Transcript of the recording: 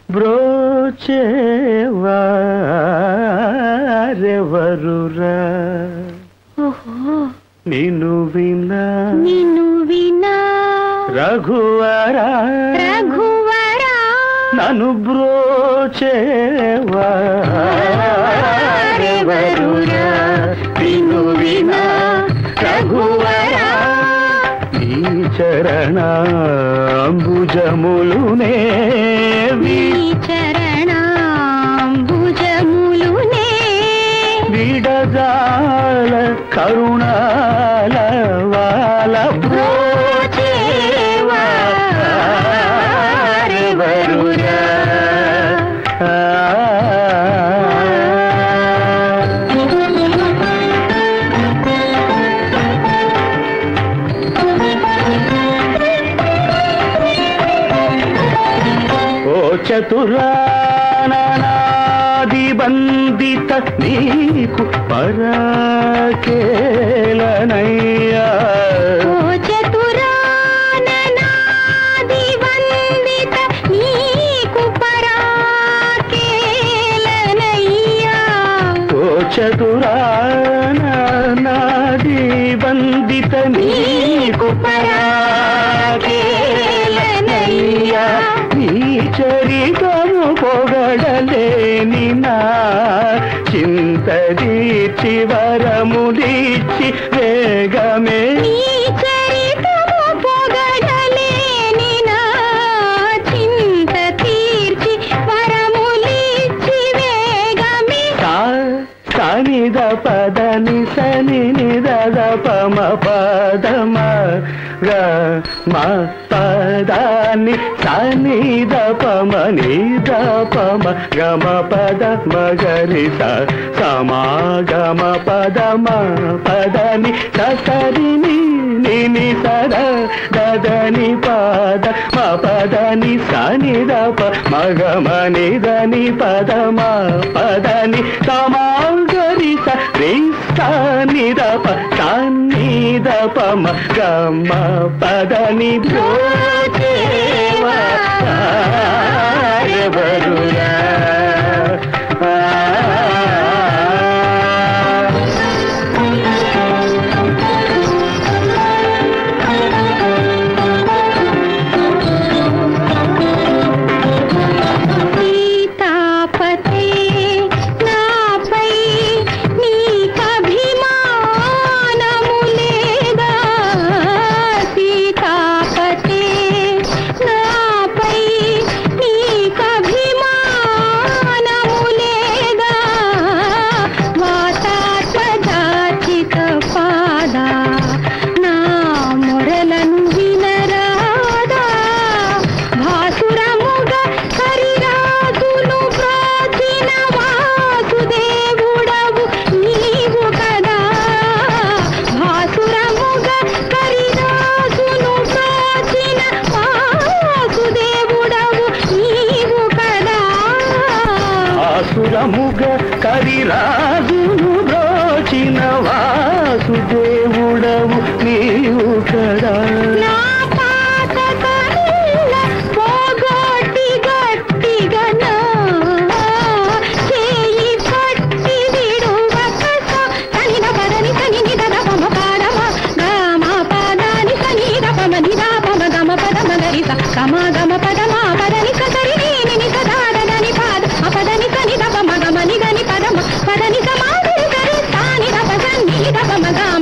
బ్రోచేవారెవరురా ఓహో నిన్ను వినా నిన్ను వినా రఘువరా రఘువరా నన్ను బ్రోచేవారెవరురా నిన్ను వినా రఘువరా నీ చరణాంబుజములునే నీ చరణాంబుజములునే విడజాల కరుణాల వాల బ్రోచేవారెవరురా ఓ చతురానాది బందిత నీకు పరాకేలనయ్యా ఓ చతురాననాది వందిత నీకు పరాకేలనయ్యా ఓ చతురానాది బందిత నీకు పరాకేలనయ్యా నీ చరితము పొగడలేని నా చింత తీర్చి వరములిచ్చి వేగమే నీ చరితము పొగడలేని నా చింత తీర్చి వరములిచ్చి వేగమే సా సనిద పదని సని నిద పమ పదమ గ మ పదాని సనిద పమ నిద పమ గమ పద మగరి స సమాగమ పదమ పదని ససరిని నిని సద దదని పద మ పదని సనిద ప మగమ నిదని పదమ పదని సమాగరి స రి సనిద ప సన్నిద పమ గమ పదని బ్రోచేవా ఎవరురా సీతాపతే నాపై నీకభిమానము లేదా సీతాపతే నాపై నీకభిమానము లేదా వాతాత్మజాచిత పాదా నా మొరలను వినరాదా భాసురముగ హరిరాజును ప్రాచీన వాసుదేవుడవు నీవు కదా భాసురముగ హరిరాజును ప్రాచీన వాసుదేవుడవు నీవు కదా ఆసురముగ కరిరాజును బ్రోచిన వాసుదేవుడవు నీవు కదా నా పాతకముల పోగొట్టి గట్టిగనా చేయి పట్టి విడువకస సనిద పదని సని నిద పమ పాదమ గమ పదని సని పమ నిద పమ గమ పదమ గరిస గమ గమ పదమ పదని సరి ని సదాదని పాద అపదని సని పమ గమ నిదని పదమ పదని సమాధి గరి సాని పద సన్ని పమ గమ